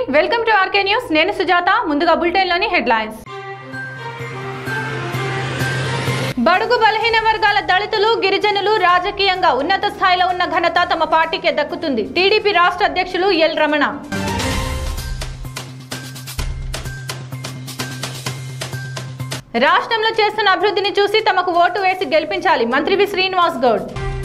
Welcome to RK news నేను సుజాత ముందుగా బులెటిన్లోని headlines బడుగు బలహీన వర్గాల దళితులు గిరిజనులు రాజకీయంగా ఉన్నత స్థాయిలో ఉన్న ఘనత తమ పార్టీకే దక్కుతుంది టీడీపీ రాష్ట్ర అధ్యక్షులు ఎల్ రమణ రాష్ట్రంలో చేస్తున్న అభివృద్ధిని చూసి తమకు ఓటు వేసి గెలిపించాలి మంత్రి వి శ్రీనివాస్ గౌడ్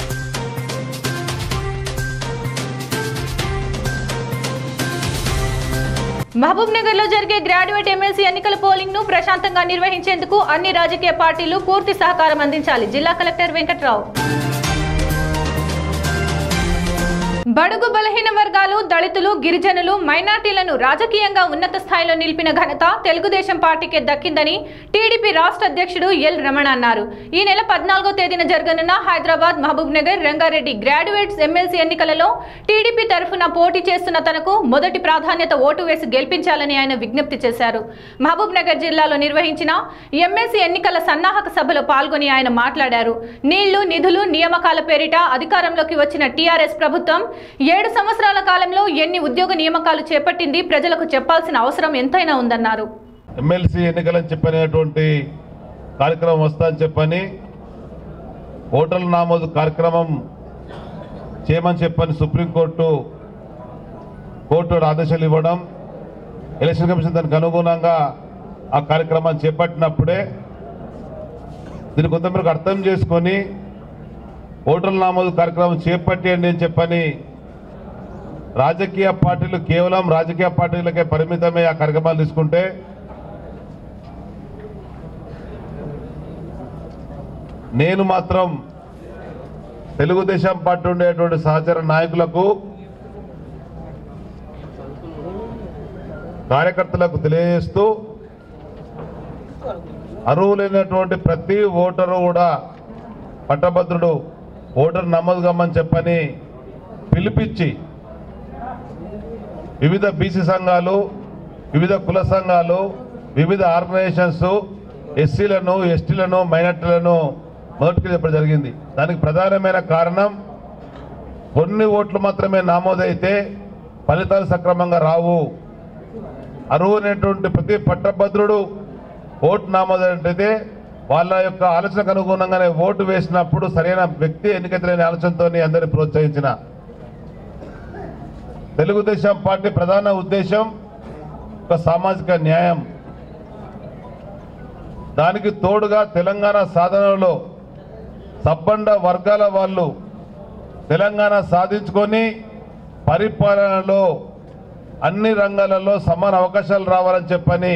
మహబూబ్ నగర్ లో జరిగే గ్రాడ్యుయేట్ ఎమ్మెల్సీ ఎన్నికల పోలింగ్ ను ప్రశాంతంగా నిర్వహించేందుకు అన్ని రాజకీయ పార్టీలు పూర్తి సహకారం అందించాలి జిల్లా కలెక్టర్ వెంకట్రావు బడుగు బలహీన వర్గాలు దళితులు గిరిజనులు మైనార్టీలను రాజకీయంగా ఉన్నత స్థాయిలో నిలిపిన ఘనత తెలుగుదేశం పార్టీకే దక్కిందని టీడీపీ రాష్ట్ర అధ్యక్షుడు ఎల్ రమణ అన్నారు ఈ నెల పద్నాలుగో తేదీన జరగనున్న Hyderabad Mahbubnagar Rangareddy graduates MLC ఎన్నికలలో టీడీపీ తరఫున పోటీ చేస్తున్న తనకు మొదటి ప్రాధాన్యత ఓటు వేసి గెలిపించాలని ఆయన విజ్ఞప్తి చేశారు మహబూబ్ నగర్ జిల్లాలో నిర్వహించిన ఎమ్మెల్సీ ఎన్నికల సన్నాహక సభలో పాల్గొని ఆయన మాట్లాడారు నీళ్లు నిధులు నియామకాల పేరిట అధికారంలోకి వచ్చిన టీఆర్ఎస్ ప్రభుత్వం ఏడు సంవత్సరాల కాలంలో ఎన్ని ఉద్యోగ నియామకాలు చేపట్టింది ప్రజలకు చెప్పాల్సిన అవసరం ఎంతైనా ఉందన్నారు ఎమ్మెల్సీ ఎన్నికలని చెప్పనేటువంటి కార్యక్రమం వస్తా అని చెప్పని ఓటర్ల నామోదు కార్యక్రమం చేయమని చెప్పని సుప్రీంకోర్టు కోర్టు ఆదేశాలు ఇవ్వడం ఎలక్షన్ కమిషన్ దానికి అనుగుణంగా ఆ కార్యక్రమాన్ని చేపట్టినప్పుడే దీన్ని కొంతమేరకు అర్థం చేసుకొని ఓటర్ల నామోదు కార్యక్రమం చేపట్టేయండి అని చెప్పని రాజకీయ పార్టీలు కేవలం రాజకీయ పార్టీలకే పరిమితమై ఆ కార్యక్రమాలు తీసుకుంటే నేను మాత్రం తెలుగుదేశం పార్టీ ఉండేటువంటి సహచర నాయకులకు కార్యకర్తలకు తెలియజేస్తూ అర్హులైనటువంటి ప్రతి ఓటరు కూడా పట్టభద్రుడు ఓటర్ నమోదు కమ్మని చెప్పని పిలిపించి వివిధ బీసీ సంఘాలు వివిధ కుల సంఘాలు వివిధ ఆర్గనైజేషన్స్ ఎస్సీలను ఎస్టీలను మైనార్టీలను మొదటికి చెప్పడం జరిగింది దానికి ప్రధానమైన కారణం కొన్ని ఓట్లు మాత్రమే నమోదైతే ఫలితాలు సక్రమంగా రావు అర్హులైనటువంటి ప్రతి పట్టభద్రుడు ఓటు నమోదైతే వాళ్ళ యొక్క ఆలోచనకు అనుగుణంగానే ఓటు వేసినప్పుడు సరైన వ్యక్తి ఎన్నికైతే ఆలోచనతో అందరినీ ప్రోత్సహించిన తెలుగుదేశం పార్టీ ప్రధాన ఉద్దేశం ఒక సామాజిక న్యాయం దానికి తోడుగా తెలంగాణ సాధనలో సబ్బండ వర్గాల వాళ్ళు తెలంగాణ సాధించుకొని పరిపాలనలో అన్ని రంగాలలో సమాన అవకాశాలు రావాలని చెప్పని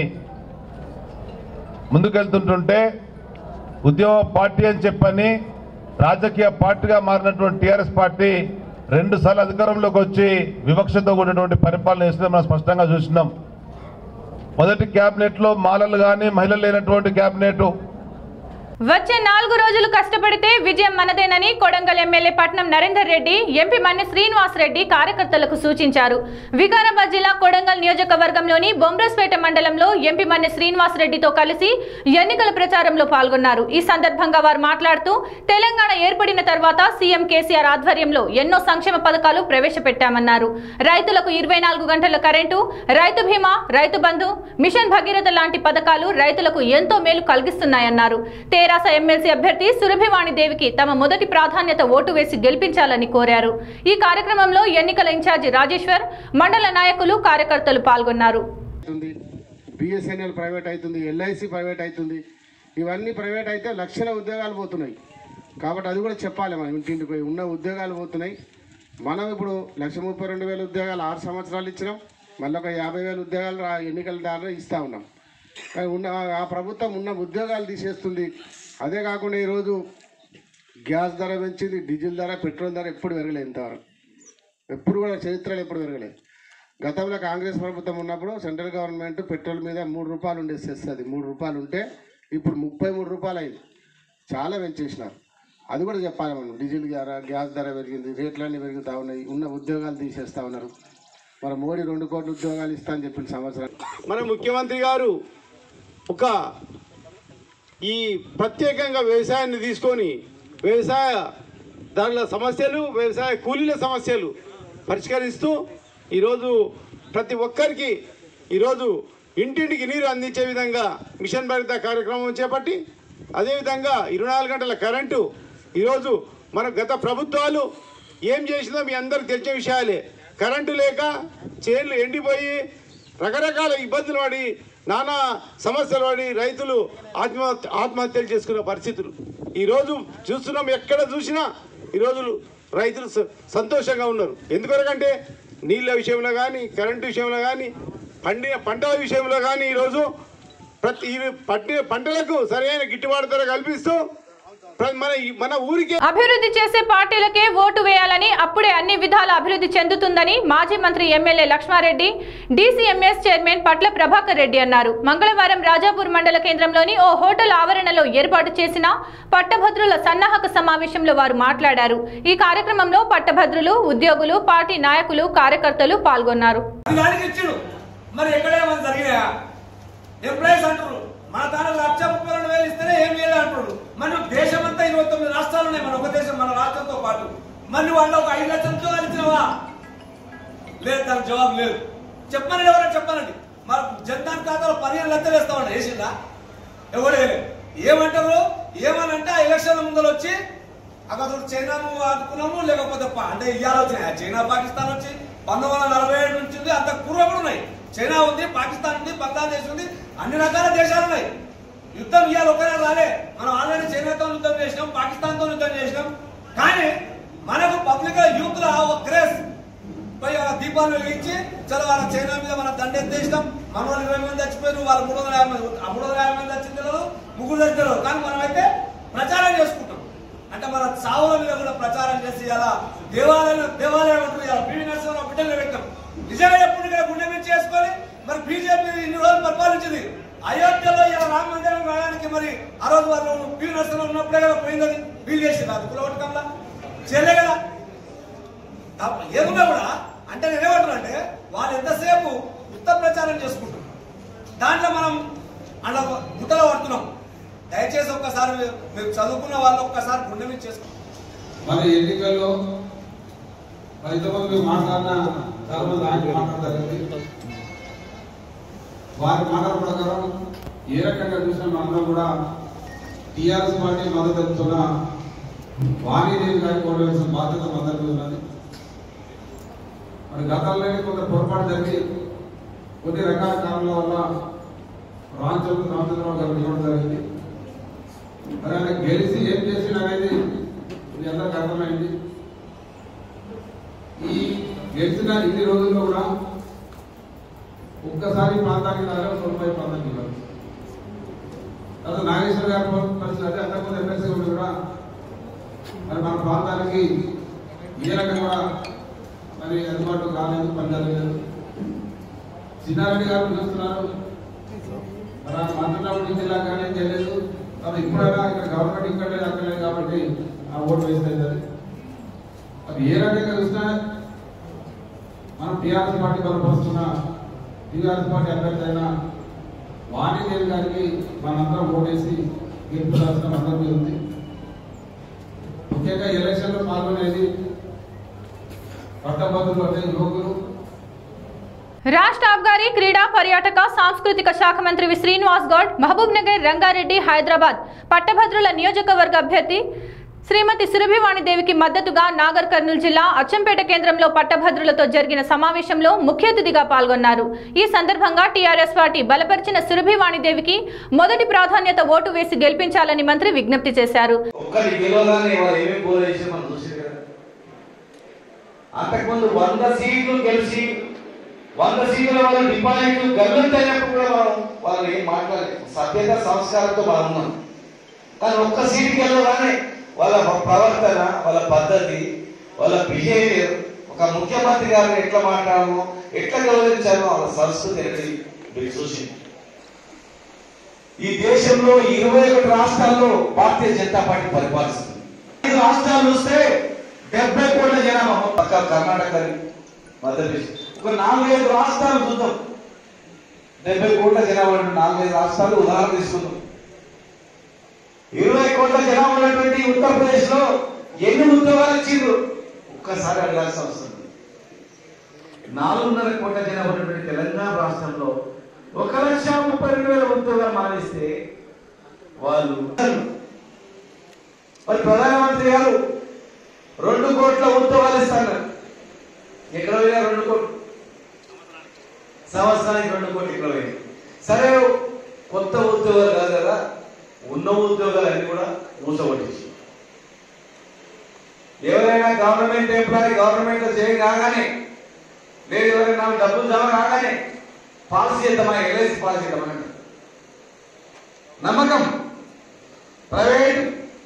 ముందుకెళ్తుంటుంటే ఉద్యమ పార్టీ అని చెప్పని రాజకీయ పార్టీగా మారినటువంటి టీఆర్ఎస్ పార్టీ రెండు సార్లు అధికారంలోకి వచ్చి వివక్షతో కూడినటువంటి పరిపాలన చేస్తుందని మనం స్పష్టంగా చూసినాం మొదటి క్యాబినెట్లో మాలలు కానీ మహిళలు లేనటువంటి క్యాబినెట్ వచ్చే నాలుగు రోజులు కష్టపడితే విజయం మనదేనని కొడంగల్ ఎమ్మెల్యే పట్నం నరేందర్ రెడ్డి ఎంపీ మన్ని శ్రీనివాస్ రెడ్డి కార్యకర్తలకు సూచించారు వికారాబాద్ జిల్లా కొడంగల్ నియోజకవర్గంలోని బొమ్రస్పేట మండలంలో ఎంపీ మన్ని శ్రీనివాస్ రెడ్డితో కలిసి ఎన్నికల ప్రచారంలో పాల్గొన్నారు ఈ సందర్భంగా వారు మాట్లాడుతూ తెలంగాణ ఏర్పడిన తర్వాత సీఎం కేసీఆర్ ఆధ్వర్యంలో ఎన్నో సంక్షేమ పథకాలు ప్రవేశపెట్టామన్నారు రైతులకు ఇరవై నాలుగు గంటల కరెంటు రైతు బీమా రైతు బంధు మిషన్ భగీరథ లాంటి పథకాలు రైతులకు ఎంతో మేలు కలిగిస్తున్నాయన్నారు తెరాస ఎమ్మెల్సీ అభ్యర్థి సురభివాణి దేవికి తమ మొదటి ప్రాధాన్యత ఓటు వేసి గెలిపించాలని కోరారు ఈ కార్యక్రమంలో ఎన్నికల ఇన్ఛార్జి రాజేశ్వర్ మండల నాయకులు కార్యకర్తలు పాల్గొన్నారు అవుతుంది బిఎస్ఎన్ఎల్ ప్రైవేట్ అవుతుంది ఎల్ఐసి ప్రైవేట్ అవుతుంది ఇవన్నీ ప్రైవేట్ అయితే లక్షల ఉద్యోగాలు పోతున్నాయి కాబట్టి అది కూడా చెప్పాలి మనం ఇంటింటికి పోయి ఉన్న ఉద్యోగాలు పోతున్నాయి మనం ఇప్పుడు లక్ష ముప్పై రెండు వేల ఉద్యోగాలు ఆరు సంవత్సరాలు ఇచ్చినాం మళ్ళీ ఒక యాభై వేల ఉద్యోగాలు రా ఎన్నికల ద్వారా ఇస్తూ ఉన్నాం కానీ ఉన్న ఆ ప్రభుత్వం ఉన్న ఉద్యోగాలు తీసేస్తుంది అదే కాకుండా ఈరోజు గ్యాస్ ధర పెంచింది డీజిల్ ధర పెట్రోల్ ధర ఎప్పుడు పెరగలేదు ఇంతవరకు ఎప్పుడు కూడా చరిత్రలో ఎప్పుడు పెరగలేదు గతంలో కాంగ్రెస్ ప్రభుత్వం ఉన్నప్పుడు సెంట్రల్ గవర్నమెంట్ పెట్రోల్ మీద మూడు రూపాయలు ఉండే సెస్ అది మూడు రూపాయలు ఉంటే ఇప్పుడు ముప్పై మూడు రూపాయలు అయింది చాలా పెంచేసినారు అది కూడా చెప్పాలి మనం డీజిల్ ధర గ్యాస్ ధర పెరిగింది రేట్లన్నీ పెరుగుతూ ఉన్నాయి ఉన్న ఉద్యోగాలు తీసేస్తూ ఉన్నారు మన మోడీ రెండు కోట్ల ఉద్యోగాలు ఇస్తా అని చెప్పిన సంవత్సరం మన ముఖ్యమంత్రి గారు ఒక ఈ ప్రత్యేకంగా వ్యవసాయాన్ని తీసుకొని వ్యవసాయ దానిల సమస్యలు వ్యవసాయ కూలీల సమస్యలు పరిష్కరిస్తూ ఈరోజు ప్రతి ఒక్కరికి ఈరోజు ఇంటింటికి నీరు అందించే విధంగా మిషన్ భరిత కార్యక్రమం చేపట్టి అదేవిధంగా ఇరవై నాలుగు గంటల కరెంటు ఈరోజు మన గత ప్రభుత్వాలు ఏం చేసిందో మీ అందరికి తెలిసిన విషయాలే కరెంటు లేక చేన్లు ఎండిపోయి రకరకాల ఇబ్బందులు పడి నానా సమస్యలు పడి రైతులు ఆత్మహత్య ఆత్మహత్యలు చేసుకునే పరిస్థితులు ఈరోజు చూస్తున్నాం ఎక్కడ చూసినా ఈరోజు రైతులు స- సంతోషంగా ఉన్నారు ఎందుకొరకంటే నీళ్ళ విషయంలో కానీ కరెంటు విషయంలో కానీ పండిన పంటల విషయంలో కానీ ఈరోజు ప్రతి ఈ పట్టిన పంటలకు సరైన గిట్టుబాటు ధర కల్పిస్తూ ప్ర- మన ఈ- మన ఊరికే అభివృద్ధి చేసే పార్టీలకే ఓటు వేయాలని అప్పుడే అన్ని విధాల అభివృద్ధి చెందుతుందని మాజీ మంత్రి ఎమ్మెల్యే లక్ష్మారెడ్డి డీసీఎంఎస్ చైర్మన్ పట్ల ప్రభాకర్ రెడ్డి అన్నారు మంగళవారం రాజాపూర్ మండల కేంద్రంలోని ఓ హోటల్ ఆవరణలో ఏర్పాటు చేసిన పట్టభద్రుల సన్నాహక సమావేశంలో వారు మాట్లాడారు ఈ కార్యక్రమంలో పట్టభద్రులు ఉద్యోగులు పార్టీ నాయకులు కార్యకర్తలు పాల్గొన్నారు అది వాడికి ఇచ్చుడు మరి ఎక్కడేమని జరిగినాయా ఎంప్లాయీస్ అంటారు మన తాను లక్ష ముప్పై రెండు వేలు ఇస్తేనే ఏం లేదు అంటారు మరి నువ్వు దేశం అంతా ఇరవై తొమ్మిది రాష్ట్రాలు ఉన్నాయి మన ఒక దేశం మన రాష్ట్రంతో పాటు మరి నువ్వు వాళ్ళు ఒక ఐదు లక్షల ఉద్యోగాలు ఇచ్చినావా లేదు దానికి జవాబు లేదు చెప్పమని ఎవరైనా చెప్పనండి మరి జన్ధన్ ఖాతాలో పదిహేను లక్షలు వేస్తామండి వేసిందా ఎవడే ఏమంటారు ఏమనంటే ఆ ఎలక్షన్ ముందర వచ్చి అక్కడ చైనాను ఆదుకున్నాము లేకపోతే పా- అంటే ఇవాళ వచ్చినాయి చైనా పాకిస్తాన్ వచ్చి పంతొమ్మిది వందల నలభై ఏడు నుంచి ఉంది అంత పూర్వం కూడా ఉన్నాయి చైనా ఉంది పాకిస్తాన్ ఉంది బంగ్లాదేశ్ ఉంది అన్ని రకాల దేశాలు ఉన్నాయి యుద్ధం ఇవాళ ఒకరే రాలే మనం ఆల్రెడీ చైనాతో యుద్ధం చేసినాం పాకిస్తాన్తో యుద్ధం చేసినాం కానీ మనకు పబ్లిక్ యూత్ లో ఒక క్రేజ్ పోయి ఆ దీపాలు వెలిగించి చలో వాళ్ళ చైనా మీద మన దండెత్తేసినాం మన వాళ్ళు ఇరవై మంది చచ్చిపోయారు వాళ్ళ మూడు వందల యాభై మంది ఆ మూడు వందల యాభై మంది వచ్చింది తెలియదు ముగ్గురు వచ్చింది తెలియదు కానీ మనమైతే ప్రచారం చేసుకుంటాం అంటే మన సావుల మీద కూడా ప్రచారం చేసి అలా దేవాలయం దేవాలయం ఉంటుంది ఇలా పివి నరసింహరావు బిడ్డలు పెట్టాం నిజంగా ఎప్పుడు ఇక్కడ గుండె మీద చేసుకొని మరి బీజేపీ ఇన్ని రోజులు పరిపాలించింది అయోధ్యలో ఇలా రామ మందిరం రావడానికి మరి ఆ రోజు వాళ్ళు పివి నరసింహరావు ఉన్నప్పుడే కదా పోయింది వీలు చేసింది అది కులవటకంలా చేయలే కదా తప్ప- ఏమున్నా కూడా అంటే నేనేమంటున్నా అంటే వాళ్ళు ఎంతసేపు ఉత్త ప్రచారం చేసుకుంటారు దాంట్లో మనం అలా గుట్టలో పడుతున్నాం దయచేసి ఒక్కసారి మీరు- మీరు చదువుకున్న వాళ్ళు ఒక్కసారి గుండె మీద చేసుకోండి మరి ఎన్నికల్లో మరి ఇంతకుముందు మీరు మాట్లాడిన చాలా మంది నాయకులు మాట్లాడతారు వారి మాటల ప్రకారం ఏ రకంగా చూసినా మనందరం కూడా టీఆర్ఎస్ పార్టీ మద్దతు తెలుపుతున్న వాణిదేవి గారికి ఓడవలసిన బాధ్యత మద్దతు ఉన్నది మరి గతంలోనే కొంత పొరపాటు జరిగి కొన్ని రకాల కారణాల వల్ల రామచంద్ర రామచంద్రరావు గారు ఇవ్వడం జరిగింది మరి ఆయన గెలిచి ఏం చేసిన అనేది మీ అందరికి అర్థమైంది ఈ గెలిచిన ఇన్ని రోజుల్లో కూడా ఒక్కసారి ప్రాంతానికి రాలేదు తొంభై ప్రాంతానికి రాలేదు తర్వాత నాగేశ్వర గారి పరిస్థితి అంటే అంతకుముందు ఎమ్మెల్సీ ఉండి కూడా మరి మన ప్రాంతానికి ఏ రకంగా కూడా మరి అందుబాటులో కాలేదు పని జరగలేదు చిన్నారెడ్డి గారు చూస్తున్నారు మరి ఆ మంత్రులు జిల్లా కానీ తెలియదు అది ఇప్పుడైనా ఇక్కడ గవర్నమెంట్ ఇక్కడ లేదు అక్కడ లేదు కాబట్టి ఆ ఓటు వేస్ట్ అవుతుంది అది ఏ రకంగా చూసినా మనం టీఆర్ఎస్ పార్టీ బలపరుస్తున్న టీఆర్ఎస్ పార్టీ అభ్యర్థి అయిన వాణిదేవి గారికి మనందరం ఓటేసి గెలుపుదాల్సిన అందరి మీద ఉంది ముఖ్యంగా ఎలక్షన్లో పాల్గొనేది పట్టభద్రులు అంటే యువకులు రాష్ట్ర అబ్గారీ క్రీడా పర్యాటక సాంస్కృతిక శాఖ మంత్రి వి శ్రీనివాస్ గౌడ్ మహబూబ్ నగర్ రంగారెడ్డి హైదరాబాద్ పట్టభద్రుల నియోజకవర్గ అభ్యర్థి శ్రీమతి సురభివాణిదేవికి మద్దతుగా నాగర్ కర్నూలు జిల్లా అచ్చంపేట కేంద్రంలో పట్టభద్రులతో జరిగిన సమావేశంలో ముఖ్య అతిథిగా పాల్గొన్నారు ఈ సందర్భంగా టీఆర్ఎస్ పార్టీ బలపరిచిన సురభివాణిదేవికి మొదటి ప్రాధాన్యత ఓటు వేసి గెలిపించాలని మంత్రి విజ్ఞప్తి చేశారు ఒక్కరి గెలవగానే వాళ్ళు ఏమేమి గోల్ చేసి మనం చూసారు కదా అంతకుముందు వంద సీట్లు గెలిచి వంద సీట్ల వాళ్ళ డిపాజిట్లు గల్లంతైనప్పుడు కూడా మనం వాళ్ళు ఏం మాట్లాడలేదు సభ్యత సంస్కారంతో మనం ఉన్నాం కానీ ఒక్క సీటు గెలవగానే వాళ్ళ ప్రవర్తన వాళ్ళ పద్ధతి వాళ్ళ బిహేవియర్ ఒక ముఖ్యమంత్రి గారిని ఎట్లా మాట్లాడము ఎట్లా గౌరవించాలో వాళ్ళ సంస్కృతి ఎక్కడి మీరు చూసింది ఈ దేశంలో ఇరవై ఒకటి రాష్ట్రాల్లో భారతీయ జనతా పార్టీ పరిపాలిస్తుంది ఐదు రాష్ట్రాలు చూస్తే డెబ్బై కోట్ల జనాభా పక్క కర్ణాటక మధ్యప్రదేశ్ ఒక నాలుగైదు రాష్ట్రాలు చూద్దాం డెబ్బై కోట్ల జనాభా ఉన్న నాలుగైదు రాష్ట్రాలు ఉదాహరణ తీసుకుందాం ఇరవై కోట్ల జనాభా ఉన్నటువంటి ఉత్తరప్రదేశ్ లో ఎన్ని ఉద్యోగాలు ఇచ్చిండ్రు ఒక్కసారి అడగాల్సిన అవసరం ఉంది. నాలుగున్నర కోట్ల జనాభా ఉన్నటువంటి తెలంగాణ రాష్ట్రంలో ఒక లక్ష ముప్పై రెండు వేల ఉద్యోగాలు మానేస్తే వాళ్ళు మరి ప్రధానమంత్రి గారు రెండు కోట్ల ఉద్యోగాలు ఇస్తారు ఎక్కడ పోయినా రెండు కోట్లు సంవత్సరానికి రెండు కోట్లు ఇక్కడ పోయినాయి సరే కొత్త ఉద్యోగాలు కాదు కదా ఉన్న ఉద్యోగాలు అన్ని కూడా మూసగొట్టేసి ఎవరైనా గవర్నమెంట్ ఎంప్లాయీ గవర్నమెంట్ లో చేయ కాగానే లేదు ఎవరైనా నాకు డబ్బులు జమ కాగానే పాలసీ చేద్దామా ఎల్ఐసి పాలసీ చేద్దామని అంటారు. నమ్మకం ప్రైవేట్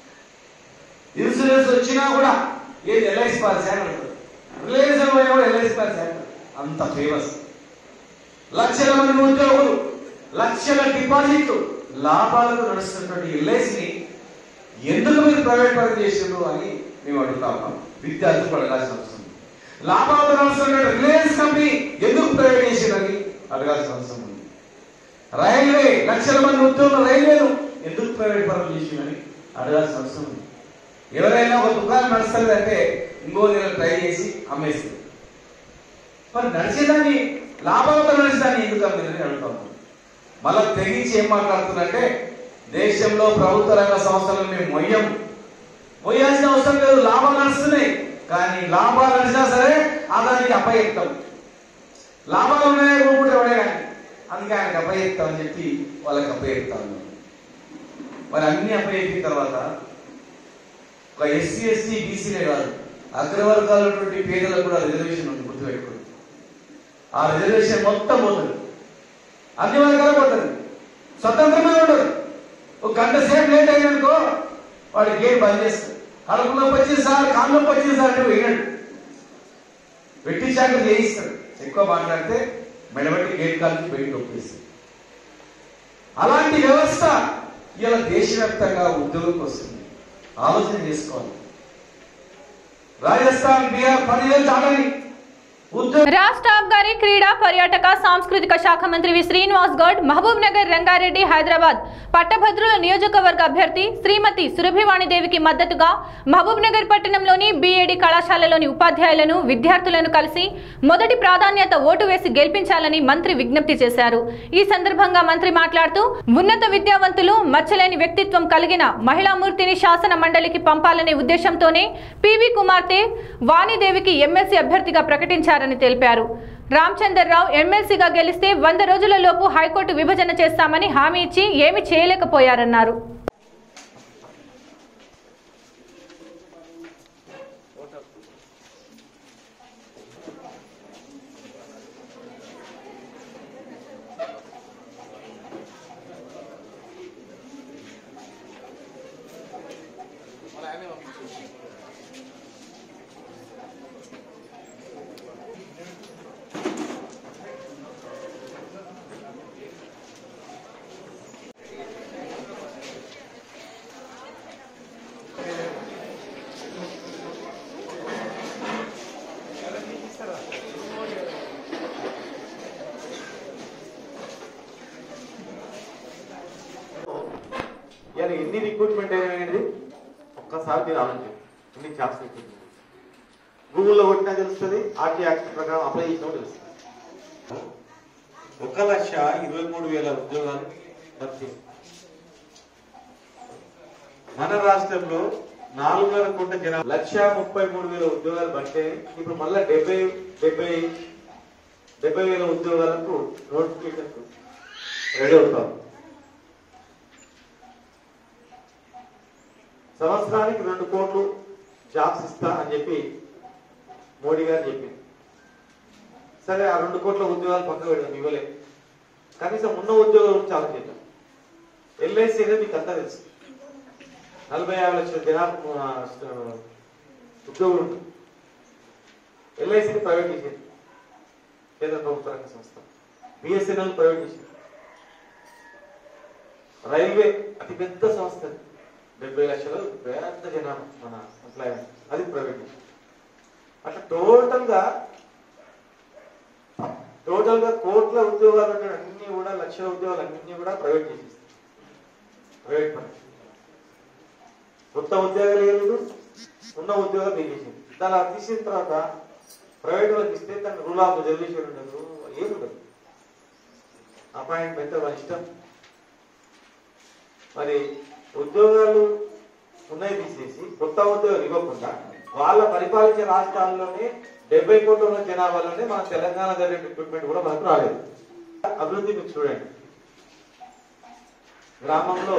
ఇన్సూరెన్స్ వచ్చినా కూడా ఏది ఎల్ఐసి పాలసీ అని అంటారు రిలయన్స్ పోయినా కూడా ఎల్ఐసి పాలసీ అంటారు అంత ఫేమస్ లక్షల మంది ఉద్యోగులు లక్షల డిపాజిట్లు లాభాలకు నడుస్తున్నటువంటి ఎల్ఐసిని ఎందుకు మీరు ప్రైవేట్ పరం చేసిండ్రు అని మేము అడుగుతా ఉన్నాం విద్యార్థులు అడగాల్సిన అవసరం ఉంది. లాభాలతో నడుస్తున్న రిలయన్స్ కంపెనీ ఎందుకు ప్రైవేట్ చేసిందని అడగాల్సిన అవసరం ఉంది రైల్వే లక్షల మంది ఉద్యోగులు రైల్వేను ఎందుకు ప్రైవేట్ పరం చేసిందని అడగాల్సిన అవసరం ఉంది ఎవరైనా ఒక దుకాణం నడుస్తుందంటే ఇంకో నెల ట్రై చేసి అమ్మేస్తుంది మరి నడిచేదాన్ని లాభాలతో నడిచేదాన్ని ఎందుకు అమ్మేదని అడుగుతాం మళ్ళా తెగించి ఏం మాట్లాడుతున్నట్టే దేశంలో ప్రభుత్వ రంగ సంస్థలను మేము మొయ్యం మొయ్యాల్సిన అవసరం లేదు లాభాలు నడుస్తున్నాయి కానీ లాభాలు నడిచినా సరే అదానికి అప్పచెప్తాం లాభాలు ఉన్నాయో కొనుక్కుంటే ఎవడే కానీ అందుకే ఆయనకి అప్పచెప్తామని చెప్పి వాళ్ళకి అప్పచెప్తాం మరి అన్ని అప్పచెప్పిన తర్వాత ఒక ఎస్సీ ఎస్టీ బీసీలే కాదు అగ్రవర్గాలు ఉన్నటువంటి పేదలకు కూడా రిజర్వేషన్ ఉంది గుర్తుపెట్టుకోండి ఆ రిజర్వేషన్ మొత్తం పోతుంది అన్ని వర్గాలకు పోతుంది స్వతంత్రమే ఉండదు ఒక గంట సేపు లేట్ అయ్యానుకో వాడి గేట్ బంద్ చేస్తాడు కడుపు నొప్పి వచ్చింది సార్ కాళ్ళు నొప్పి వచ్చింది సార్ అంటే వేయడు పెట్టించాక చేయిస్తాడు ఎక్కువ మాట్లాడితే మెడబెట్టి గేట్ కాల్చి బయట నొప్పిస్తాడు అలాంటి వ్యవస్థ ఇలా దేశవ్యాప్తంగా ఉద్యోగం వస్తుంది ఆలోచన చేసుకోవాలి రాజస్థాన్ బీహార్ పదివేలు దాటని ఉద్యోగ రాష్ట్ర అబ్గారీ క్రీడా పర్యాటక సాంస్కృతిక శాఖ మంత్రి వి శ్రీనివాస్ గౌడ్ మహబూబ్ నగర్ రంగారెడ్డి హైదరాబాద్ పట్టభద్రుల నియోజకవర్గ అభ్యర్థి శ్రీమతి సురభివాణిదేవికి మద్దతుగా మహబూబ్ నగర్ పట్టణంలోని బీఏడి కళాశాలలోని ఉపాధ్యాయులను విద్యార్థులను కలిసి మొదటి ప్రాధాన్యత ఓటు వేసి గెలిపించాలని మంత్రి విజ్ఞప్తి చేశారు ఈ సందర్భంగా మంత్రి మాట్లాడుతూ ఉన్నత విద్యావంతులు మచ్చలేని వ్యక్తిత్వం కలిగిన మహిళామూర్తిని శాసన మండలికి పంపాలనే ఉద్దేశంతోనే పివి కుమార్తె వాణిదేవికి ఎమ్మెల్సీ అభ్యర్థిగా ప్రకటించారని తెలిపారు రామచందర్రావు ఎమ్మెల్సీగా గెలిస్తే వంద రోజుల లోపు హైకోర్టు విభజన చేస్తామని హామీ ఇచ్చి ఏమీ చేయలేకపోయారన్నారు ఇవాళ ఎన్ని రిక్రూట్మెంట్ అయినాయండి ఒక్కసారి మీరు ఆలోచించండి ఎన్ని జాబ్స్ రిక్రూట్మెంట్ గూగుల్లో కొట్టినా తెలుస్తుంది ఆర్టీ యాక్ట్ ప్రకారం అప్లై చేసినా తెలుస్తుంది ఒక లక్ష ఇరవై మూడు వేల ఉద్యోగాలు భర్తీ మన రాష్ట్రంలో నాలుగున్నర కోట్ల జనాభా లక్ష ముప్పై మూడు వేల ఉద్యోగాలు భర్తీ ఇప్పుడు మళ్ళీ డెబ్బై డెబ్బై డెబ్బై వేల ఉద్యోగాలకు నోటిఫికేషన్ రెడీ అవుతాం సంవత్సరానికి రెండు కోట్లు జాబ్స్ ఇస్తా అని చెప్పి మోడీ గారు చెప్పింది సరే ఆ రెండు కోట్ల ఉద్యోగాలు పక్క పెడదాం ఇవ్వలే కనీసం ఉన్న ఉద్యోగాల గురించి ఆలోచిద్దాం ఎల్ఐసి అనేది మీకు అంతా తెలుసు నలభై యాభై లక్షల జనాభా ఆ, ఉద్యోగులు ఉంటారు ఎల్ఐసిని ప్రైవేట్ చేసింది కేంద్ర ప్రభుత్వ రంగ సంస్థ బిఎస్ఎన్ఎల్ ప్రైవేట్ చేసింది రైల్వే అతి పెద్ద సంస్థ అది. డెబ్బై లక్షలు పెద్ద జనాభా మన ఎంప్లాయ్మెంట్ అది ప్రైవేట్ అట్లా టోటల్ గా టోటల్ గా కోట్ల ఉద్యోగాలు ఉన్న అన్ని కూడా లక్షల ఉద్యోగాలు అన్ని కూడా ప్రైవేట్ చేసేస్తారు ప్రైవేట్ పని కొత్త ఉద్యోగాలు ఏం లేదు ఉన్న ఉద్యోగాలు తీసేసింది దాని తీసిన తర్వాత ప్రైవేట్ వాళ్ళకి ఇస్తే దానికి రూల్ ఆఫ్ రిజర్వేషన్ ఉండదు ఏముండదు అపాయింట్మెంట్ వాళ్ళ ఇష్టం మరి ఉద్యోగాలు ఉన్నాయి తీసేసి కొత్త ఉద్యోగాలు ఇవ్వకుండా వాళ్ళ పరిపాలించే రాష్ట్రాల్లోనే డెబ్బై కోట్ల ఉన్న జనాభాలోనే మన తెలంగాణ జరిగే రిక్రూట్మెంట్ కూడా మనకు రాలేదు అభివృద్ధి మీకు చూడండి గ్రామంలో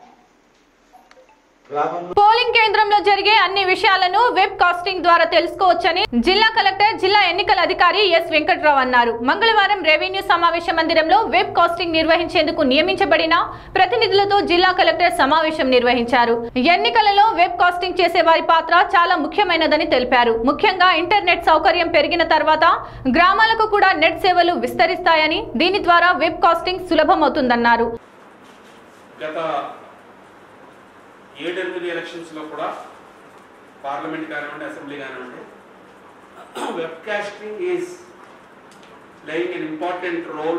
గ్రామంలో పోలింగ్ కేంద్రంలో జరిగే అన్ని విషయాలను వెబ్ కాస్టింగ్ ద్వారా తెలుసుకోవచ్చని జిల్లా కలెక్టర్ జిల్లా ఎన్నికల అధికారి ఎస్ వెంకట్రావు అన్నారు మంగళవారం రెవెన్యూ సమావేశ మందిరంలో వెబ్ కాస్టింగ్ నిర్వహించేందుకు నియమించబడిన ప్రతినిధులతో జిల్లా కలెక్టర్ సమావేశం నిర్వహించారు ఎన్నికలలో వెబ్ కాస్టింగ్ చేసే వారి పాత్ర చాలా ముఖ్యమైనదని తెలిపారు ముఖ్యంగా ఇంటర్నెట్ సౌకర్యం పెరిగిన తర్వాత గ్రామాలకు కూడా నెట్ సేవలు విస్తరిస్తాయని దీని ద్వారా వెబ్ కాస్టింగ్ సులభమవుతుందన్నారు గత ఏడెనిమిది ఎలక్షన్స్లో కూడా పార్లమెంట్ కానివ్వండి అసెంబ్లీ కానివ్వండి web casting is playing an important role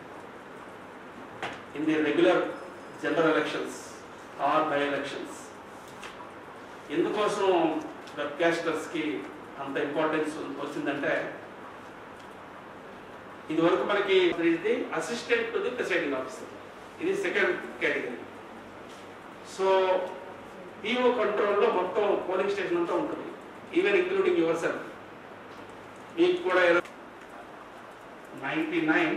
in the regular general elections or by elections ఎందుకోసం వెబ్ కాస్టర్స్కి అంత ఇంపార్టెన్స్ వచ్చిందంటే ఇది వరకు మనకి ఇది assistant to the presiding officer ఇది సెకండ్ కేటగిరీ సో ఈఓ కంట్రోల్లో మొత్తం పోలింగ్ స్టేషన్ అంతా ఉంటుంది ఈవెన్ ఇంక్లూడింగ్ యువర్ సెల్ఫ్ మీకు కూడా నైంటీ నైన్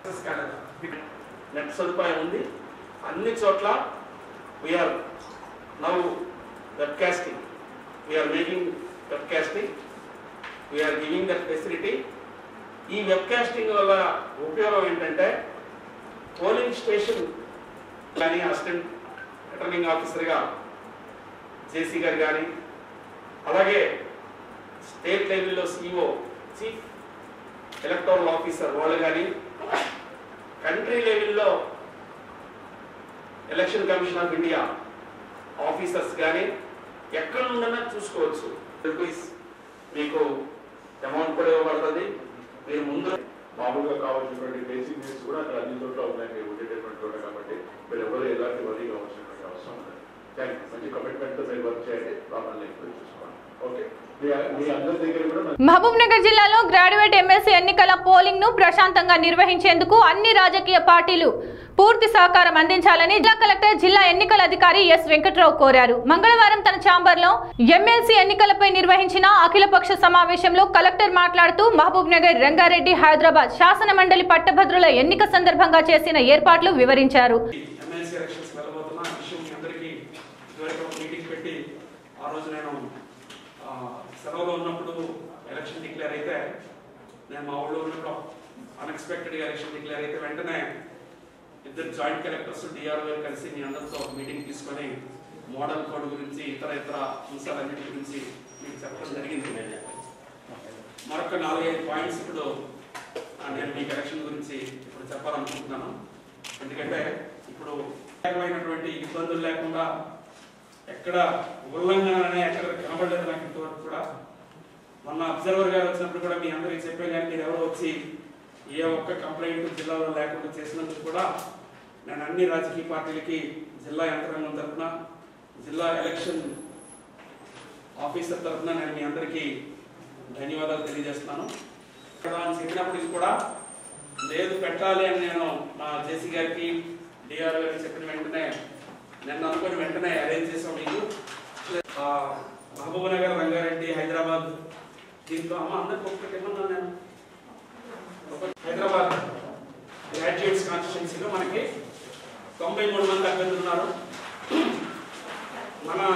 నెట్ సదుపాయం ఉంది అన్ని చోట్ల we're now webcasting we're making webcasting we're giving that facility ఈ వెబ్కాస్టింగ్ వల్ల ఉపయోగం ఏంటంటే పోలింగ్ స్టేషన్ కానీ అసిస్టెంట్ రిటర్నింగ్ ఆఫీసర్గా జేసీ గారు కానీ అలాగే స్టేట్ లెవెల్లో సిఇఓ చీఫ్ ఎలక్టోరల్ ఆఫీసర్ వాళ్ళు కానీ కంట్రీ లెవెల్లో election commission of India officers కానీ ఎక్కడ నుండైనా చూసుకోవచ్చు రూపీస్ మీకు అమౌంట్ కూడా ఇవ్వబడుతుంది మీరు ముందు మామూలుగా కావాల్సినటువంటి బేసిక్ నీడ్స్ కూడా అక్కడ అన్ని చోట్ల ఉన్నాయి మీరు ఉండేటటువంటి చోట కాబట్టి మీరు ఎవరు ఎలాంటి వరీ కావాల్సినటువంటి అవసరం ఉండదు థ్యాంక్ యూ మంచి కమిట్మెంట్తో మీరు వర్క్ చేయండి ప్రాబ్లం లేకుండా చూసుకోండి ఓకే మీ మీ అందరి దగ్గర కూడా నా- మహబూబ్ నగర్ జిల్లాలో గ్రాడ్యుయేట్ ఎమ్మెల్సీ ఎన్నికల పోలింగ్ ను ప్రశాంతంగా నిర్వహించేందుకు అన్ని రాజకీయ పార్టీలు పూర్తి సహకారం అందించాలని జిల్లా కలెక్టర్ జిల్లా ఎన్నికల అధికారి ఎస్ వెంకట్రావు కోరారు మంగళవారం తన ఛాంబర్లో ఎమ్మెల్సీ ఎన్నికలపై నిర్వహించిన అఖిలపక్ష సమావేశంలో కలెక్టర్ మాట్లాడుతూ మహబూబ్ నగర్ రంగారెడ్డి హైదరాబాద్ శాసన మండలి పట్టభద్రుల ఎన్నిక సందర్భంగా చేసిన ఏర్పాట్లు వివరించారు ఎమ్మెల్సీ ఎలక్షన్స్ వెళ్ళబోతున్నా ఆ విషయం మీ అందరికీ ఇదివరకు ఒక మీటింగ్ పెట్టి ఆ రోజు నేను ఆ, సెలవులో ఉన్నప్పుడు ఎలక్షన్ డిక్లేర్ అయితే నేను మా ఊళ్ళో ఉన్నప్పుడు అన్ఎక్స్పెక్టెడ్గా ఎలక్షన్ డిక్లేర్ అయితే వెంటనే ఇద్దరు జాయింట్ కలెక్టర్స్ డిఆర్ఓ కలిసి మీ అందరితో మీటింగ్ తీసుకొని మోడల్ కోడ్ గురించి ఇతర ఇతర అంశాలన్నిటి గురించి మీకు చెప్పడం జరిగింది మరొక నాలుగైదు పాయింట్స్ ఇప్పుడు ఆ, నేను మీకు ఎలక్షన్ గురించి ఇప్పుడు చెప్పాలనుకుంటున్నాను ఎందుకంటే ఇప్పుడు రకమైనటువంటి ఇబ్బందులు లేకుండా ఎక్కడ ఉల్లంఘన అనే ఎక్కడ కనబడలేదు నాకు ఇంతవరకు కూడా మొన్న అబ్జర్వర్ గారు వచ్చినప్పుడు కూడా మీ అందరికీ చెప్పాను కానీ మీరు ఎవరు వచ్చి ఏ ఒక్క కంప్లైంట్ జిల్లాలో లేకుండా చేసినందుకు కూడా నేను అన్ని రాజకీయ పార్టీలకి జిల్లా యంత్రాంగం తరఫున జిల్లా ఎలక్షన్ ఆఫీసర్ తరఫున నేను మీ అందరికీ ధన్యవాదాలు తెలియజేస్తున్నాను ఇక్కడ అని చెప్పినప్పటికీ కూడా లేదు పెట్టాలి అని నేను మా జేసీ గారికి డిఆర్ గారికి చెప్పిన వెంటనే నిన్న అనుకుని వెంటనే అరేంజ్ చేసాం మీకు ఆ, మహబూబ్ నగర్ రంగారెడ్డి హైదరాబాద్ దీంతో అమ్మ అందరికి ఒక్కటి ఏమన్నా నేను ఒక- హైదరాబాద్ గ్రాడ్యుయేట్స్ కాన్స్టిట్యున్సీలో మనకి తొంభై మూడు మంది అభ్యర్థులు ఉన్నారు మన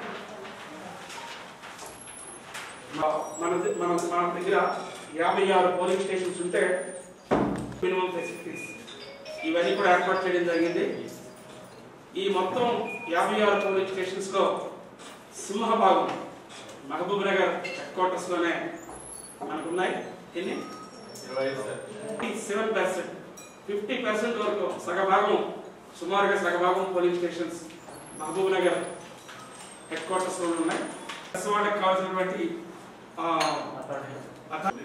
మన మన మన దగ్గర యాభై ఆరు పోలింగ్ స్టేషన్స్ ఉంటే మినిమం ఫెసిలిటీస్ ఇవన్నీ కూడా ఏర్పాటు చేయడం జరిగింది ఈ మొత్తం యాభై ఆరు పోలింగ్ స్టేషన్స్ లో సింహభాగం మహబూబ్ నగర్ హెడ్ క్వార్టర్స్ లోనే మనకున్నాయి ఎన్ని సెవెన్ పర్సెంట్ ఫిఫ్టీ పర్సెంట్ వరకు సగభాగం సుమారుగా సగభాగం polling stations Mahbubnagar headquarters లో ఉన్నాయి వాళ్ళకి కావాల్సినటువంటి ఆ, అథారిటీ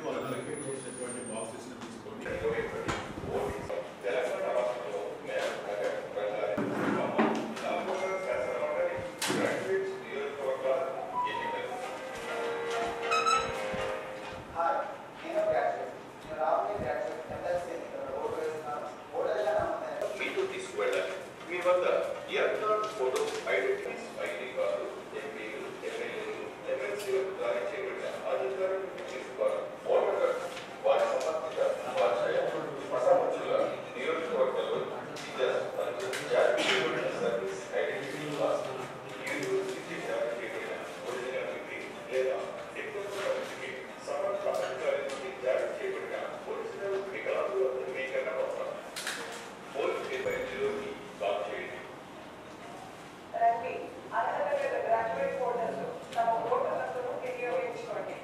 రండి అర్హత గ్రాడ్యుయేట్ ఓటర్లు తమ ఓటు హక్కును వినియోగించుకోండి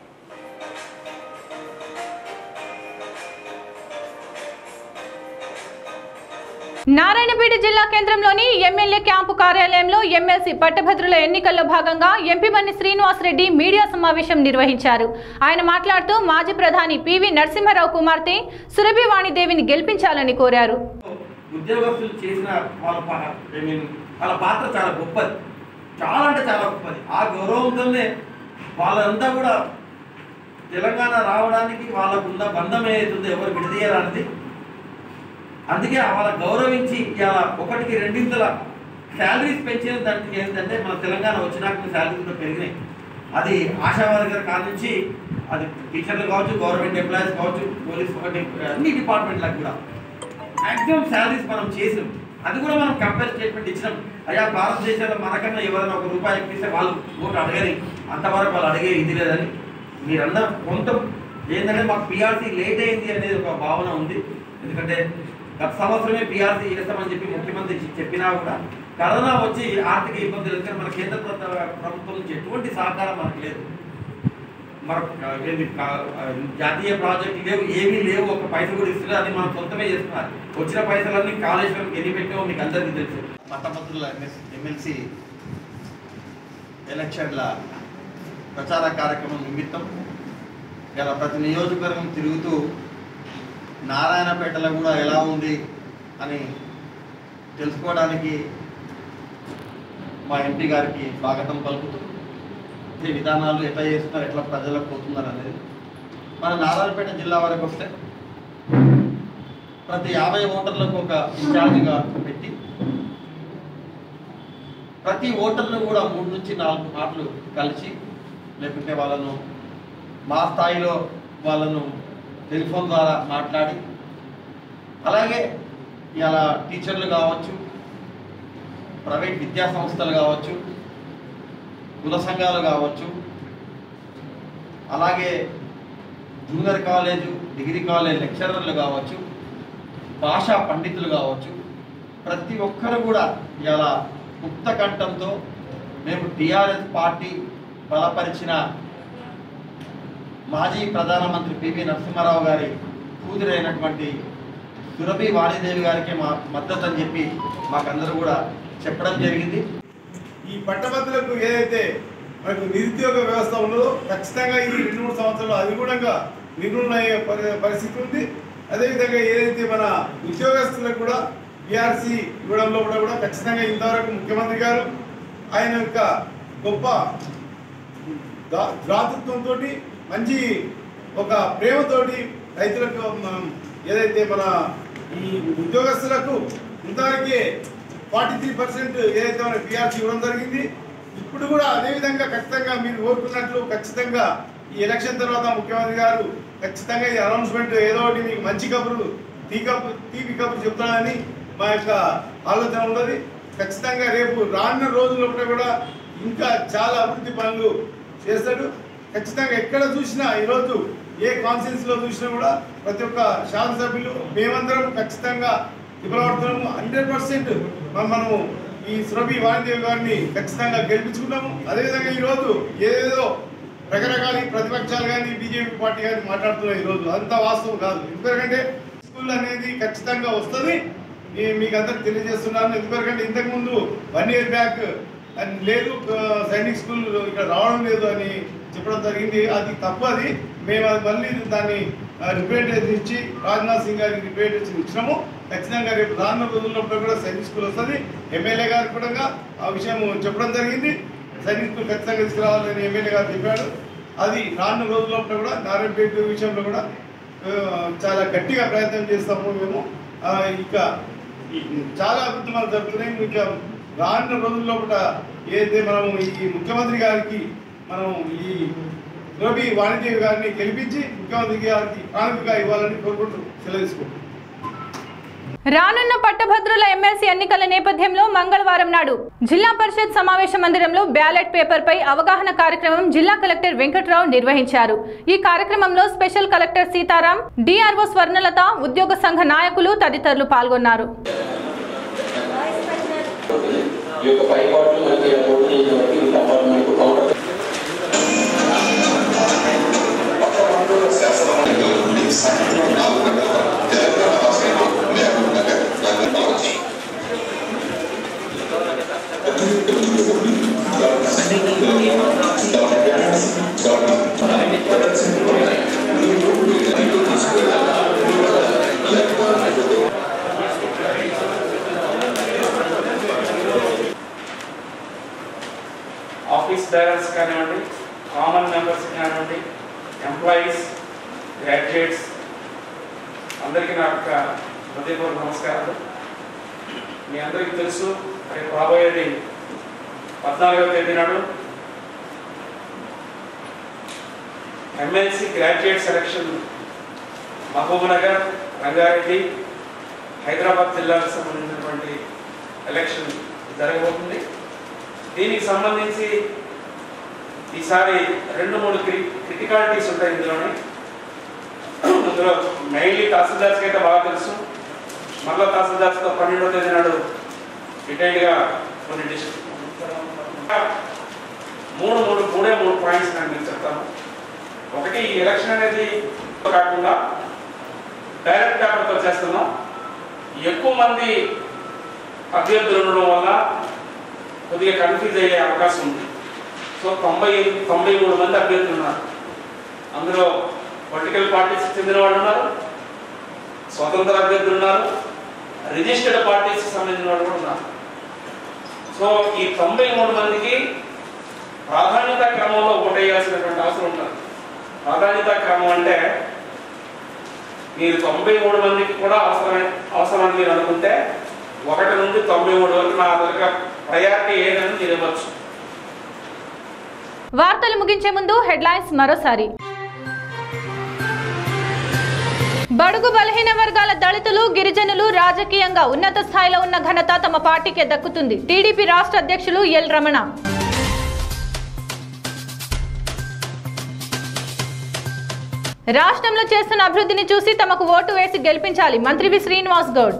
నారాయణపేట జిల్లా కేంద్రంలోని ఎమ్మెల్యే క్యాంపు కార్యాలయంలో ఎమ్మెల్సీ పట్టభద్రుల ఎన్నికల్లో భాగంగా ఎంపీమణి శ్రీనివాసరెడ్డి మీడియా సమావేశం నిర్వహించారు ఆయన మాట్లాడుతూ మాజీ ప్రధాని పివి నరసింహారావు కుమార్తె సురభి వాణిదేవిని గెలిపించాలని కోరారు ఉద్యోగస్తులు చేసిన వాళ్ళ పా- ఐ మీన్ వాళ్ళ పాత్ర చాలా గొప్పది చాలా అంటే చాలా గొప్పది ఆ గౌరవంతోనే వాళ్ళంతా కూడా తెలంగాణ రావడానికి వాళ్ళకు ఉన్న బంధం ఏదైతుందో ఎవరు విడదీయాలన్నది అందుకే వాళ్ళ గౌరవించి ఇలా ఒకటికి రెండింతల శాలరీస్ పెంచిన దానికి ఏంటంటే మన తెలంగాణ వచ్చినాక శాలరీస్ కూడా పెరిగినాయి అది ఆశా వర్కర్ కాడ నుంచి అది టీచర్లు కావచ్చు గవర్నమెంట్ ఎంప్లాయీస్ కావచ్చు పోలీస్ అన్ని డిపార్ట్మెంట్లకు కూడా మాక్సిమం శాలరీస్ మనం చేసాం అది కూడా మనం కంపేర్ స్టేట్మెంట్ ఇచ్చినాం అయ్యా భారతదేశంలో మనకన్నా ఎవరైనా ఒక రూపాయి ఎక్కిస్తే వాళ్ళు ఓటు అడగని అంతవరకు వాళ్ళు అడిగే ఇది లేదని మీరందరూ కొంత ఏంటంటే మాకు పిఆర్సీ లేట్ అయింది అనేది ఒక భావన ఉంది ఎందుకంటే గత సంవత్సరమే పిఆర్సీ చేస్తామని చెప్పి ముఖ్యమంత్రి చె- చెప్పినా కూడా కరోనా వచ్చి ఆర్థిక ఇబ్బందులు ఎందుకంటే మన కేంద్ర ప్రభుత్వ- ప్రభుత్వం నుంచి ఎటువంటి సహకారం మనకు లేదు మరి ఏంది కా- జాతీయ ప్రాజెక్టులు లేవు ఏమీ లేవు ఒక పైసలు కూడా ఇస్తున్నారు అది మనం సొంతమే చేస్తున్నారు వచ్చిన పైసలన్నీ కాళేశ్వరం ఎన్ని పెట్టామో మీకు అందరికీ తెలుసు పట్టభద్రుల ఎమ్మెల్సీ ఎలక్షన్ల ప్రచార కార్యక్రమం నిమిత్తం ఇలా ప్రతి నియోజకవర్గం తిరుగుతూ నారాయణపేటలో కూడా ఎలా ఉంది అని తెలుసుకోవడానికి మా ఎంపీ గారికి స్వాగతం పలుకుతూ ఈ విధానాలు ఎట్లా చేస్తున్నారు ఎట్లా ప్రజలకు పోతున్నారు అనేది మన నారాయణపేట జిల్లా వరకు వస్తే ప్రతి యాభై ఓటర్లకు ఒక ఇన్ఛార్జిగా పెట్టి ప్రతి ఓటర్ను కూడా మూడు నుంచి నాలుగు మాటలు కలిసి లేకుంటే వాళ్ళను మా స్థాయిలో వాళ్ళను టెలిఫోన్ ద్వారా మాట్లాడి అలాగే ఇలా టీచర్లు కావచ్చు ప్రైవేట్ విద్యా సంస్థలు కావచ్చు కుల సంఘాలు కావచ్చు అలాగే జూనియర్ కాలేజు డిగ్రీ కాలేజ్ లెక్చరర్లు కావచ్చు భాషా పండితులు కావచ్చు ప్రతి ఒక్కరు కూడా ఇలా ముక్త కంఠంతో మేము టిఆర్ఎస్ పార్టీ బలపరిచిన మాజీ ప్రధానమంత్రి పివి నరసింహారావు గారి కూతురైనటువంటి సురభి వాణిదేవి గారికి మా మద్దతు అని చెప్పి మాకందరూ కూడా చెప్పడం జరిగింది ఈ పట్టభద్రులకు ఏదైతే మనకు నిరుద్యోగ వ్యవస్థ ఉన్నదో ఖచ్చితంగా ఈ రెండు మూడు సంవత్సరాలు అది కూడా నిర్మూలన అయ్యే పరి- పరిస్థితి ఉంది అదేవిధంగా ఏదైతే మన ఉద్యోగస్తులకు కూడా పిఆర్సీ ఇవ్వడంలో కూడా కూడా ఖచ్చితంగా ఇంతవరకు ముఖ్యమంత్రి గారు ఆయన యొక్క గొప్ప దా- దాతృత్వంతో మంచి ఒక ప్రేమతోటి రైతులకు మనం ఏదైతే మన ఈ ఉద్యోగస్తులకు ఇంతవరకే ఫార్టీ త్రీ పర్సెంట్ ఏదైతే మన పిఆర్సీ ఇవ్వడం జరిగింది ఇప్పుడు కూడా అదేవిధంగా ఖచ్చితంగా మీరు కోరుకున్నట్లు ఖచ్చితంగా ఈ ఎలక్షన్ తర్వాత ముఖ్యమంత్రి గారు ఖచ్చితంగా ఈ అనౌన్స్మెంట్ ఏదో ఒకటి మీకు మంచి కబురు తీ కబురు తీపి కబురు చెప్తానని మా యొక్క ఆలోచన ఉన్నది ఖచ్చితంగా రేపు రానున్న రోజుల్లో కూడా ఇంకా చాలా అభివృద్ధి పనులు చేస్తాడు ఖచ్చితంగా ఎక్కడ చూసినా ఈరోజు ఏ కాన్ఫరెన్స్ లో చూసినా కూడా ప్రతి ఒక్క శాసనసభ్యులు మేమందరం ఖచ్చితంగా విఫలపడుతున్నాము హండ్రెడ్ పర్సెంట్ మనము ఈ సురభి వాణిదేవి గారిని ఖచ్చితంగా గెలిపించుకున్నాము అదేవిధంగా ఈరోజు ఏదేదో రకరకాల ఈ ప్రతిపక్షాలు కానీ బీజేపీ పార్టీ కానీ మాట్లాడుతున్నాయి ఈరోజు అంతా వాస్తవం కాదు ఎందుకంటే స్కూల్ అనేది ఖచ్చితంగా వస్తుంది ఈ- మీకు అందరికి తెలియజేస్తున్నాను ఎందుకంటే ఇంతకుముందు వన్ ఇయర్ బ్యాక్ అది లేదు ఆ, సైనిక్ స్కూల్ ఇక్కడ రావడం లేదు అని చెప్పడం జరిగింది అది తప్పు అది మేము అది మళ్ళీ దాన్ని రిప్రజెంటేషన్ ఇచ్చి రాజ్నాథ్ సింగ్ గారికి రిప్రజెంటేషన్ ఇచ్చినాము ఖచ్చితంగా రేపు రానున్న రోజుల్లో కూడా సైనిక్ స్కూల్ వస్తుంది ఎమ్మెల్యే గారికి కూడా ఆ విషయం చెప్పడం జరిగింది సైనిక్ స్కూల్ ఖచ్చితంగా తీసుకురావాలని ఎమ్మెల్యే గారు చెప్పాడు అది రానున్న రోజుల్లో కూడా నారాయణపేట విషయంలో కూడా ఆ, చాలా గట్టిగా ప్రయత్నం చేస్తాము మేము ఆ, ఇక ఈ చాలా అభివృద్ధి మనకు జరుగుతున్నాయి ఇంకా రానున్న రోజుల్లో కూడా ఏదైతే మనం ఈ ముఖ్యమంత్రి గారికి మనం ఈ రవి వాణిజ్య గారిని గెలిపించి ముఖ్యమంత్రి గారికి కానుకగా ఇవ్వాలని కోరుకుంటూ సెలవు తీసుకుంటున్నాం రానున్న పట్టభద్రుల ఎమ్మెల్సీ ఎన్నికల నేపథ్యంలో మంగళవారం నాడు జిల్లా పరిషత్ సమావేశ మందిరంలో బ్యాలెట్ పేపర్ పై అవగాహన కార్యక్రమం జిల్లా కలెక్టర్ వెంకట్రావు నిర్వహించారు ఈ కార్యక్రమంలో special collector Sitaram DRO Swarnalatha ఉద్యోగ సంఘ నాయకులు తదితరులు పాల్గొన్నారు ఈ యొక్క పైపాట్లు మనకి ఓటు చేసిన వారికి ఈ తపాలు మనకు కౌంటర్ ఆఫీస్ బేరర్స్ కానివ్వండి కామన్ మెంబర్స్ కానివ్వండి ఎంప్లాయీస్ గ్రాడ్యుయేట్స్ అందరికీ నా యొక్క హృదయపూర్వక నమస్కారాలు మీ అందరికీ తెలుసు రేపు రాబోయేది పద్నాలుగవ తేదీ నాడు MLC graduate selection Mahabubnagar Rangareddy Hyderabad జిల్లాకు సంబంధించినటువంటి ఎలక్షన్ జరగబోతుంది దీనికి సంబంధించి ఈసారి రెండు మూడు క్రి క్రిటికాలిటీస్ ఉంటాయి ఇందులోనే అందులో మెయిన్లీ తహసీల్దార్స్కి అయితే బాగా తెలుసు మళ్ళా తహసీల్దార్స్తో పన్నెండో తేదీ నాడు డీటెయిల్గా కొన్ని డిస్ట్రిక్ట్ మూడు మూడు మూడే మూడు పాయింట్స్ నేను మీకు చెప్తాను ఒకటి ఈ ఎలక్షన్ అనేది కాకుండా డైరెక్ట్ పేపర్తో చేస్తున్నాం ఎక్కువ మంది అభ్యర్థులు ఉండడం వల్ల కొద్దిగా కన్ఫ్యూజ్ అయ్యే అవకాశం ఉంది సో తొంభై తొంభై మూడు మంది అభ్యర్థులు ఉన్నారు అందులో పొలిటికల్ పార్టీస్ చెందిన వాళ్ళు ఉన్నారు స్వతంత్ర అభ్యర్థులు ఉన్నారు రిజిస్టర్డ్ పార్టీస్ సంబంధించిన వాళ్ళు కూడా ఉన్నారు సో ఈ తొంభై మూడు మందికి ప్రాధాన్యత క్రమంలో ఓటేయాల్సినటువంటి అవసరం ఉంటుంది ప్రాధాన్యత క్రమం అంటే మీరు తొంభై మూడు మందికి కూడా అవసరమై అవసరమని మీరు అనుకుంటే ఒకటి నుండి తొంభై మూడు వరకు నా దగ్గర ప్రయారిటీ ఏదని మీరు ఇవ్వచ్చు వార్తలు ముగించే ముందు హెడ్లైన్స్ మరోసారి బడుగు బలహీన వర్గాల దళితులు గిరిజనులు రాజకీయంగా ఉన్నత స్థాయిలో ఉన్న ఘనత తమ పార్టీకే దక్కుతుంది టీడీపీ రాష్ట్ర అధ్యక్షులు ఎల్ రమణ రాష్ట్రంలో చేస్తున్న అభివృద్ధిని చూసి తమకు ఓటు వేసి గెలిపించాలి మంత్రి వి శ్రీనివాస్ గౌడ్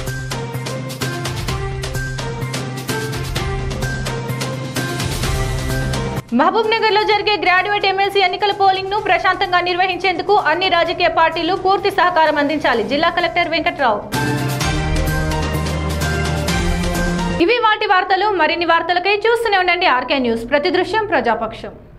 మహబూబ్ నగర్ లో జరిగే గ్రాడ్యుయేట్ ఎమ్మెల్సీ ఎన్నికల పోలింగ్ ను ప్రశాంతంగా నిర్వహించేందుకు అన్ని రాజకీయ పార్టీలు పూర్తి సహకారం అందించాలి జిల్లా కలెక్టర్ వెంకట్రావు ఇవి వాటి వార్తలు మరిన్ని వార్తలకై చూస్తూనే ఉండండి ఆర్కే న్యూస్ ప్రతి దృశ్యం ప్రజాపక్షం